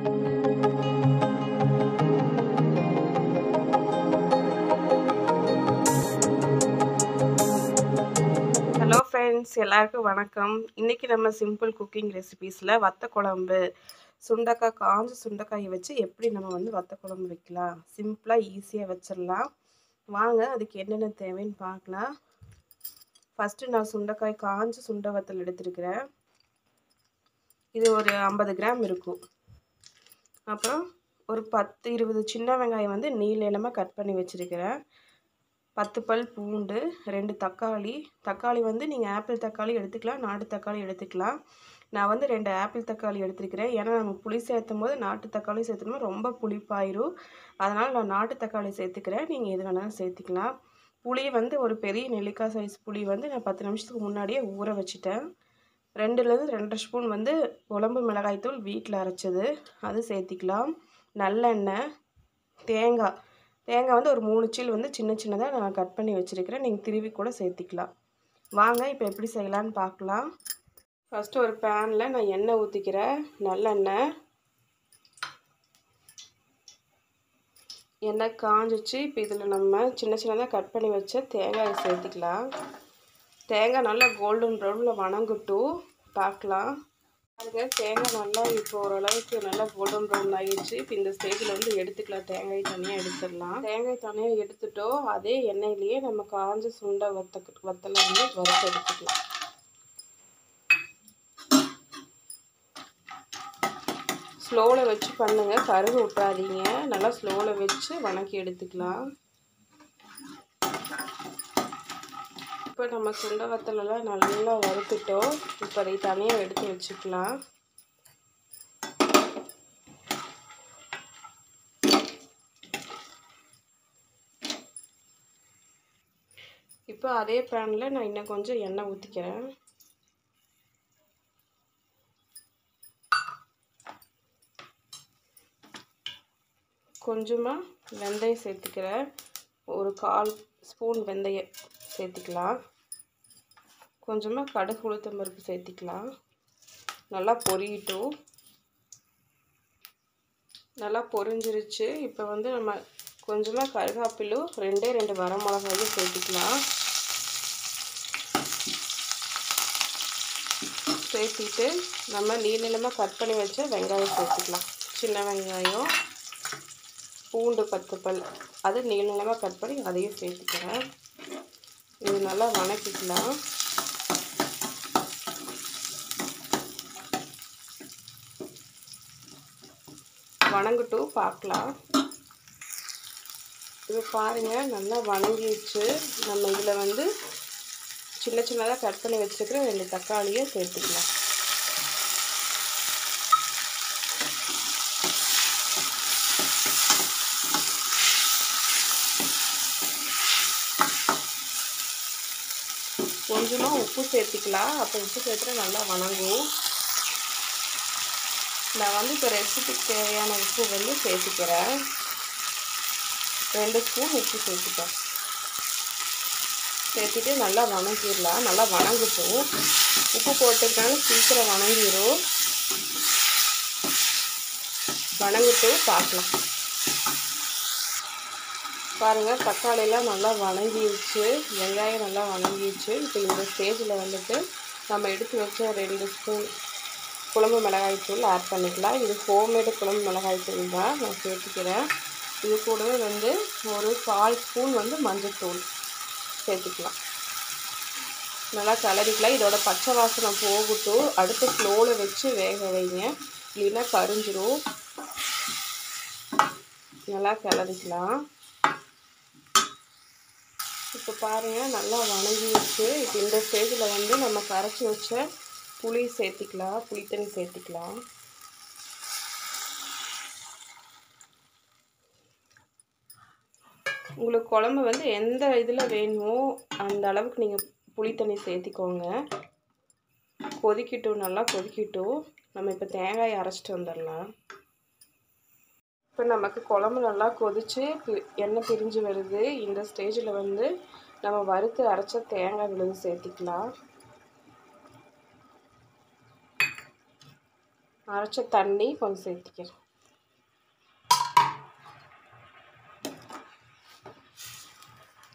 hello friends எல்லாருக்கும் வணக்கம் இன்றைக்கி நம்ம சிம்பிள் குக்கிங் ரெசிபீஸில் வத்த குழம்பு சுண்டக்காய் காஞ்ச சுண்டைக்காயை வச்சு எப்படி நம்ம வந்து வத்த குழம்பு வைக்கலாம் சிம்பிளாக ஈஸியாக வச்சிடலாம் வாங்க அதுக்கு என்னென்ன தேவைன்னு பார்க்கலாம் ஃபஸ்ட்டு நான் சுண்டைக்காய் காஞ்ச சுண்டை வத்தல் எடுத்துருக்கிறேன் இது ஒரு ஐம்பது கிராம் இருக்கும் அப்புறம் ஒரு பத்து இருபது சின்ன வெங்காயம் வந்து நீல இலமாக கட் பண்ணி வச்சுருக்கிறேன் பத்து பல் பூண்டு ரெண்டு தக்காளி தக்காளி வந்து நீங்கள் ஆப்பிள் தக்காளி எடுத்துக்கலாம் நாட்டு தக்காளி எடுத்துக்கலாம் நான் வந்து ரெண்டு ஆப்பிள் தக்காளி எடுத்துருக்கிறேன் ஏன்னா நம்ம புளி சேர்த்தும் போது நாட்டு தக்காளி சேர்த்தோம்னா ரொம்ப புளிப்பாயிரும் அதனால் நான் நாட்டு தக்காளி சேர்த்துக்கிறேன் நீங்கள் எது வேணாலும் சேர்த்துக்கலாம் புளி வந்து ஒரு பெரிய நெல்லிக்காய் சைஸ் புளி வந்து நான் பத்து நிமிஷத்துக்கு முன்னாடியே ஊற வச்சுட்டேன் ரெண்டுலேருந்து ரெண்டரை ஸ்பூன் வந்து குழம்பு மிளகாய்த்தூள் வீட்டில் அரைச்சது அது சேர்த்திக்கலாம் நல்லெண்ணெய் தேங்காய் தேங்காய் வந்து ஒரு மூணு சீல் வந்து சின்ன சின்னதாக நான் கட் பண்ணி வச்சுருக்கிறேன் நீங்கள் திருவி கூட சேர்த்திக்கலாம் வாங்க இப்போ எப்படி செய்யலான்னு பார்க்கலாம் ஃபஸ்ட்டு ஒரு பேனில் நான் எண்ணெய் ஊற்றிக்கிறேன் நல்லெண்ணெய் எண்ணெய் காஞ்சிச்சு இப்போ இதில் நம்ம சின்ன சின்னதாக கட் பண்ணி வச்ச தேங்காயை சேர்த்திக்கலாம் தேங்காய் நல்லா கோல்டன் ப்ரௌனில் வணங்கட்டும் பார்க்கலாம் அதுக்கு தேங்காய் நல்லா இப்போ ஓரளவுக்கு நல்லா கோல்டன் ப்ரௌன் ஆகிடுச்சு இப்போ இந்த ஸ்டேஜில் வந்து எடுத்துக்கலாம் தேங்காய் தனியாக எடுத்துடலாம் தேங்காய் தனியாக எடுத்துட்டோம் அதே எண்ணெயிலேயே நம்ம காஞ்ச சுண்டை வத்த வத்தலை வந்து வறுத்து எடுத்துக்கலாம் ஸ்லோவில் வச்சு பண்ணுங்கள் கருகு விட்டாதீங்க நல்லா ஸ்லோவில் வச்சு வணக்கி எடுத்துக்கலாம் இப்போ நம்ம சுண்டை வத்தலெல்லாம் நல்லா வறுத்துட்டோம் இப்போ அதை தனியாக எடுத்து வச்சுக்கலாம் இப்போ அதே பேனில் நான் இன்னும் கொஞ்சம் எண்ணெய் ஊற்றிக்கிறேன் கொஞ்சமாக வெந்தயம் சேர்த்துக்கிறேன் ஒரு கால் ஸ்பூன் வெந்தயம் சேர்த்திக்கலாம் கொஞ்சமாக கடுகு உளுத்தம் பருப்பு சேர்த்திக்கலாம் நல்லா பொரியட்டும் நல்லா பொரிஞ்சிருச்சு இப்போ வந்து நம்ம கொஞ்சமாக கருகாப்பிலும் ரெண்டே ரெண்டு வரமிளகாயும் சேர்த்திக்கலாம் சேர்த்திட்டு நம்ம நீளமாக கட் பண்ணி வச்ச வெங்காயம் சேர்த்துக்கலாம் சின்ன வெங்காயம் பூண்டு பத்து பல் அது நீள நீளமாக கட் பண்ணி அதையும் சேர்த்துக்கிறேன் இது நல்லா வணக்கிக்கலாம் வணங்கட்டும் பார்க்கலாம் இது பாருங்கள் நல்லா வணங்கிடுச்சு நம்ம இதில் வந்து சின்ன சின்னதாக கட் பண்ணி வச்சுருக்கிற ரெண்டு தக்காளியை சேர்த்துக்கலாம் கொஞ்சமாக உப்பு சேர்த்திக்கலாம் அப்போ உப்பு சேர்த்துட்டு நல்லா வணங்கும் நான் வந்து இப்போ ரெசிபிக்கு தேவையான உப்பு வந்து சேர்த்துக்கிறேன் ரெண்டு ஸ்பூன் உப்பு சேர்த்துப்பேன் சேர்த்துட்டு நல்லா வணங்கிடலாம் நல்லா வணங்கட்டும் உப்பு போட்டுக்கிட்டாலும் சீக்கிரம் வணங்கிடும் வணங்கட்டும் பார்க்கலாம் பாருங்கள் தக்காளியெல்லாம் நல்லா வணங்கிடுச்சு வெங்காயம் நல்லா வணங்கிடுச்சு இப்போ இந்த ஸ்டேஜில் வந்துட்டு நம்ம எடுத்து வச்ச ரெண்டு ஸ்பூன் குழம்பு மிளகாய் தூள் ஆட் பண்ணிக்கலாம் இது ஹோம்மேடு குழம்பு மிளகாய் தூள் தான் நான் சேர்த்துக்கிறேன் இது கூடவே வந்து ஒரு கால் ஸ்பூன் வந்து மஞ்சள்தூள் சேர்த்துக்கலாம் நல்லா கிளறிக்கலாம் இதோட பச்சை வாசனை போகட்டும் அடுத்து ஸ்லோவில் வச்சு வேக வைங்க இல்லைன்னா கரிஞ்சிரும் நல்லா கிளறிக்கலாம் இப்போ பாருங்கள் நல்லா வணங்கிடுச்சு இப்போ இந்த ஸ்டேஜில் வந்து நம்ம கரைச்சி வச்ச புளி சேர்த்திக்கலாம் புளித்தண்ணி சேர்த்திக்கலாம் உங்களுக்கு குழம்பு வந்து எந்த இதில் வேணுமோ அந்த அளவுக்கு நீங்கள் புளித்தண்ணி சேர்த்திக்கோங்க கொதிக்கட்டும் நல்லா கொதிக்கட்டும் நம்ம இப்போ தேங்காயை அரைச்சிட்டு வந்துடலாம் இப்போ நமக்கு குழம்பு நல்லா கொதித்து எண்ணெய் பிரிஞ்சு வருது இந்த ஸ்டேஜில் வந்து நம்ம வறுத்து அரைச்ச தேங்காய் விழுது சேர்த்திக்கலாம் அரைச்ச தண்ணி கொஞ்சம் சேர்த்திக்கிறேன்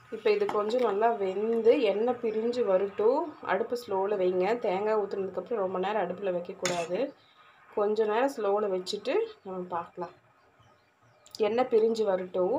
இப்போ இது கொஞ்சம் நல்லா வெந்து எண்ணெய் பிரிஞ்சு வரட்டும் அடுப்பு ஸ்லோவில் வைங்க தேங்காய் ஊற்றுனதுக்கப்புறம் ரொம்ப நேரம் அடுப்பில் வைக்கக்கூடாது கொஞ்ச நேரம் ஸ்லோவில் வச்சுட்டு நம்ம பார்க்கலாம் எண்ணெய் பிரிஞ்சு வரட்டும்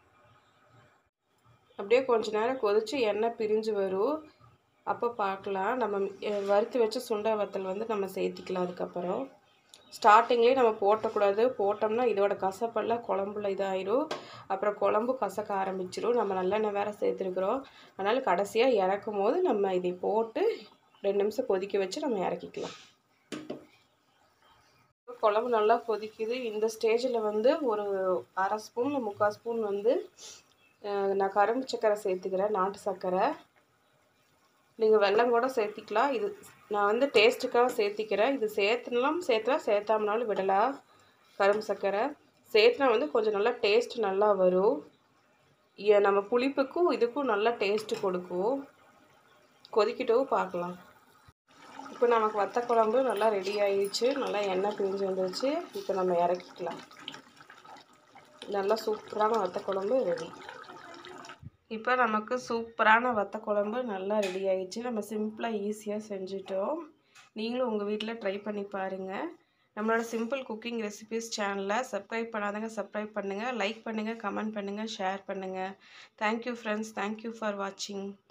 அப்படியே கொஞ்ச நேரம் கொதித்து எண்ணெய் பிரிஞ்சு வரும் அப்போ பார்க்கலாம் நம்ம வறுத்து வச்ச சுண்டை வத்தல் வந்து நம்ம சேர்த்திக்கலாம் அதுக்கப்புறம் ஸ்டார்டிங்லேயே நம்ம போட்டக்கூடாது போட்டோம்னா இதோட கசப்பெல்லாம் குழம்புல இதாயிரும் அப்புறம் குழம்பு கசக்க ஆரம்பிச்சிடும் நம்ம நல்லெண்ணெய் வேறு சேர்த்துருக்குறோம் அதனால் கடைசியாக இறக்கும் போது நம்ம இதை போட்டு ரெண்டு நிமிஷம் கொதிக்க வச்சு நம்ம இறக்கிக்கலாம் குழம்பு நல்லா கொதிக்குது இந்த ஸ்டேஜில் வந்து ஒரு அரை ஸ்பூன் முக்கால் ஸ்பூன் வந்து நான் கரும்பு சர்க்கரை சேர்த்துக்கிறேன் நாட்டு சர்க்கரை நீங்கள் வெல்லம் கூட சேர்த்திக்கலாம் இது நான் வந்து டேஸ்ட்டுக்காக சேர்த்திக்கிறேன் இது சேர்த்துனாலும் சேர்த்தலாம் சேர்த்தாமனாலும் விடலாம் கரும்பு சர்க்கரை சேர்த்துனா வந்து கொஞ்சம் நல்லா டேஸ்ட் நல்லா வரும் நம்ம புளிப்புக்கும் இதுக்கும் நல்லா டேஸ்ட்டு கொடுக்கும் கொதிக்கிட்டவும் பார்க்கலாம் இப்போ நமக்கு வத்த குழம்பு நல்லா ரெடி ஆயிடுச்சு நல்லா எண்ணெய் பிரிஞ்சு வந்துருச்சு இப்போ நம்ம இறக்கிக்கலாம் நல்லா சூப்பரான வத்த குழம்பு ரெடி இப்போ நமக்கு சூப்பரான வத்த குழம்பு நல்லா ரெடி ஆயிடுச்சு நம்ம சிம்பிளாக ஈஸியாக செஞ்சுட்டோம் நீங்களும் உங்கள் வீட்டில் ட்ரை பண்ணி பாருங்கள் நம்மளோட சிம்பிள் குக்கிங் ரெசிபிஸ் சேனலை சப்ஸ்கிரைப் பண்ணாதங்க சப்ஸ்கிரைப் பண்ணுங்கள் லைக் பண்ணுங்கள் கமெண்ட் பண்ணுங்கள் ஷேர் பண்ணுங்கள் தேங்க்யூ ஃப்ரெண்ட்ஸ் தேங்க்யூ ஃபார் வாட்சிங்